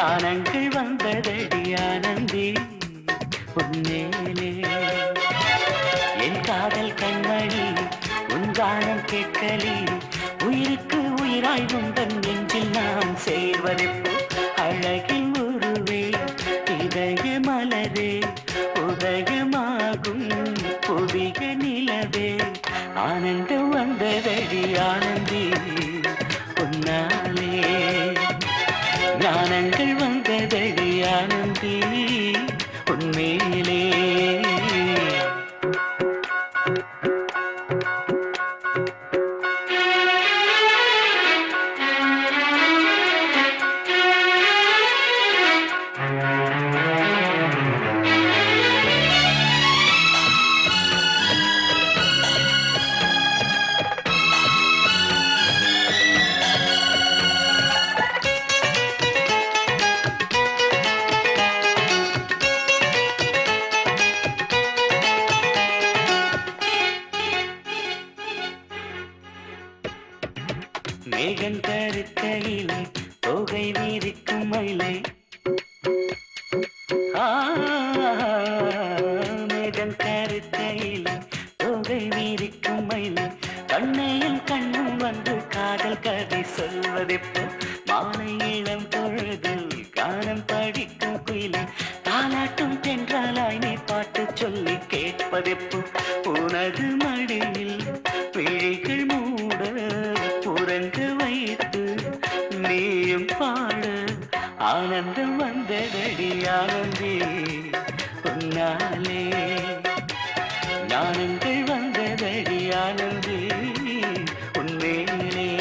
ஞானங்கள் வந்ததடி ஆனந்தி உன்னேலே என் காதல் கண்மணி உன் கானம் கேட்கலி உயிருக்கு உயிராய் உந்தன் நெஞ்சில் நான் சேர்வதெப்போ அழகில் உருவே இதய மலரே உதயமாகும் புதிய நிலவே ஆனந்தம் வந்ததடி ஆனந்தி உன்னாலே ஞானங்கள் வந்ததடி ஆனந்தி உன்மேலே மேகன் கருக்கையிலே தொகை வீரிக்கும் மயிலே ஆ, மேகன் கருக்கையிலே தொகை வீரிக்கும் மயிலே கண்ணையும் கண்ணும் வந்து காதல் கதை சொல்வதெப்போ மாலை இளம் பொழுதில் கானம் படிக்கும் குயிலே தாலாட்டும் தென்றாலாய் நீ பாட்டு சொல்லி கேட்பதெப்போ உனது மடியில் விழிகள் மூட உறங்க வைத்து நீயும் பாட ஆனந்தம் வந்ததடி ஆனந்தி உன்னாலே ஞானங்கள் வந்ததடி ஆனந்தி உன்மேலே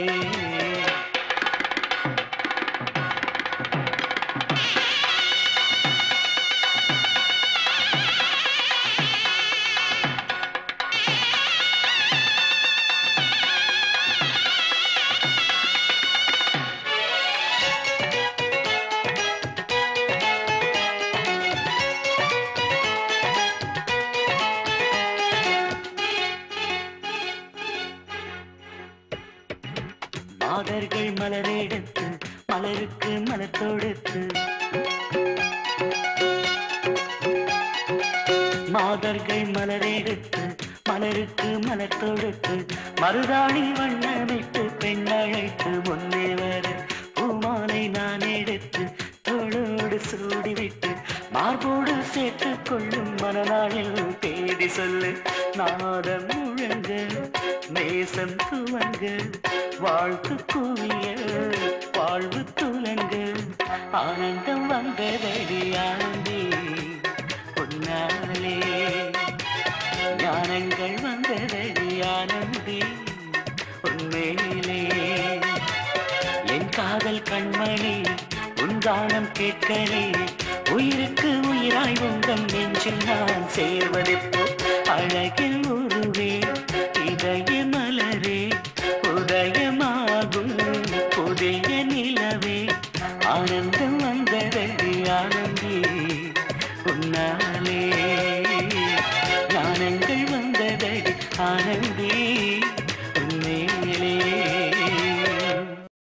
மாதர்கள் மலரெடுத்து மலருக்கு மலர் தொடுத்து மாதர்கள் மலரெடுத்து மலருக்கு மலர் தொடுத்து மருதாணி வண்ணமிட்டு பெண் அழைத்து முன்னே வர பூமாலை நான் எடுத்து தோளோடு சூடிவிட்டு மார்போடு சேர்த்துக் கொள்ளும் மனநாளில் தேதி சொல்லு நாதம் முழங்க நேசம் துவங்க வாழ்த்து குவிய வாழ்வு துலங்க ஆனந்தம் வந்ததடி ஆனந்தி உன்னாலே ஞானங்கள் வந்ததடி ஆனந்தி உன்மேலே என் காதல் கண்மணி உன் கானம் கேட்கலே உயிருக்கு உயிராய் உந்தன் நெஞ்சில் நான் சேர்வதெப்போ அழகில் உருவே இதய மலரே உதயமாகும் புதிய நிலவே ஆனந்தம் வந்ததடி ஆனந்தி உன்னாலே ஞானங்கள் வந்ததடி ஆனந்தி